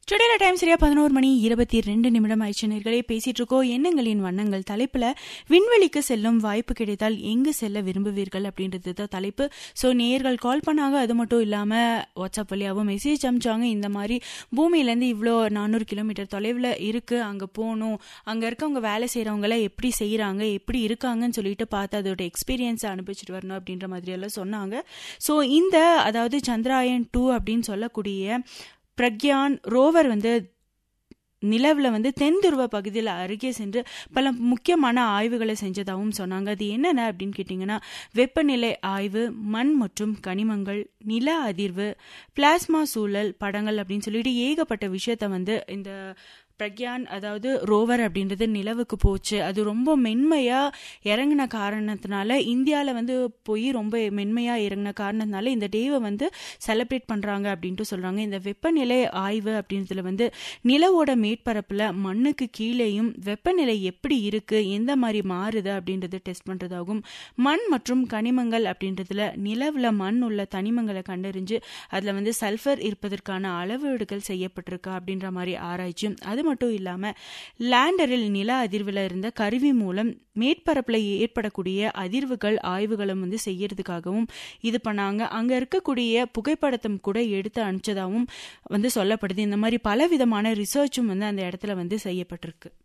சுடேல time சரியா பதினோரு மணி இருபத்தி ரெண்டு நிமிடம் ஆயிடுச்சு நேர்களே பேசிட்டு இருக்கோம் எண்ணங்களின் வண்ணங்கள் தலைப்புல விண்வெளிக்கு செல்லும் வாய்ப்பு கிடைத்தால் எங்கு செல்ல விரும்புவீர்கள் அப்படின்றது தான் தலைப்பு ஸோ நேர்கள் கால் பண்ணாங்க அது மட்டும் இல்லாம வாட்ஸ்அப் வழியாகவும் மெசேஜ் அனுப்பிச்சாங்க இந்த மாதிரி பூமியிலேருந்து இவ்வளோ நானூறு கிலோமீட்டர் தொலைவில் இருக்கு அங்கே போகணும் அங்கே இருக்கவங்க வேலை செய்கிறவங்கள எப்படி செய்கிறாங்க எப்படி இருக்காங்கன்னு சொல்லிட்டு பார்த்து அதோட எக்ஸ்பீரியன்ஸை அனுபவிச்சுட்டு வரணும் அப்படின்ற மாதிரி எல்லாம் சொன்னாங்க ஸோ இந்த அதாவது சந்திராயன் டூ அப்படின்னு சொல்லக்கூடிய பிரக்யான் ரோவர் வந்து நிலவில் வந்து தென் துருவ பகுதியில் அருகே சென்று பல முக்கியமான ஆய்வுகளை செஞ்சதாகவும் சொன்னாங்க அது என்னென்ன அப்படின்னு கேட்டிங்கன்னா வெப்பநிலை ஆய்வு மண் மற்றும் கனிமங்கள் நில அதிர்வு பிளாஸ்மா சூழல் படங்கள் அப்படின்னு சொல்லிட்டு ஏகப்பட்ட விஷயத்த வந்து இந்த பிரக்யான் அதாவது ரோவர் அப்படின்றது நிலவுக்கு போச்சு அது ரொம்ப மென்மையா இறங்கின காரணத்தினால இந்தியாவில் வந்து போய் ரொம்ப மென்மையா இறங்கின காரணத்தினால இந்த டேவை வந்து செலிப்ரேட் பண்றாங்க அப்படின்ட்டு சொல்றாங்க இந்த வெப்பநிலை ஆய்வு அப்படின்றதுல வந்து நிலவோட மேற்பரப்புல மண்ணுக்கு கீழேயும் வெப்பநிலை எப்படி இருக்கு எந்த மாதிரி மாறுது அப்படின்றது டெஸ்ட் பண்றதாகும் மண் மற்றும் கனிமங்கள் அப்படின்றதுல நிலவுல மண் உள்ள தனிமங்களை கண்டறிஞ்சு அதுல வந்து சல்ஃபர் இருப்பதற்கான அளவீடுகள் செய்யப்பட்டிருக்கா அப்படின்ற மாதிரி ஆராய்ச்சியும் அது மட்டும் இல்லாம லேண்டரில் நில அதிர்வில் இருந்த கருவி மூலம் மேற்பரப்புல ஏற்படக்கூடிய அதிர்வுகள் ஆய்வுகளும் வந்து செய்யறதுக்காகவும் இது பண்ணாங்க அங்க இருக்கக்கூடிய புகைப்படத்தும் கூட எடுத்து அனுப்பிச்சதாகவும் வந்து சொல்லப்படுது இந்த மாதிரி பல விதமான ரிசர்ச்சும் வந்து அந்த இடத்துல வந்து செய்யப்பட்டிருக்கு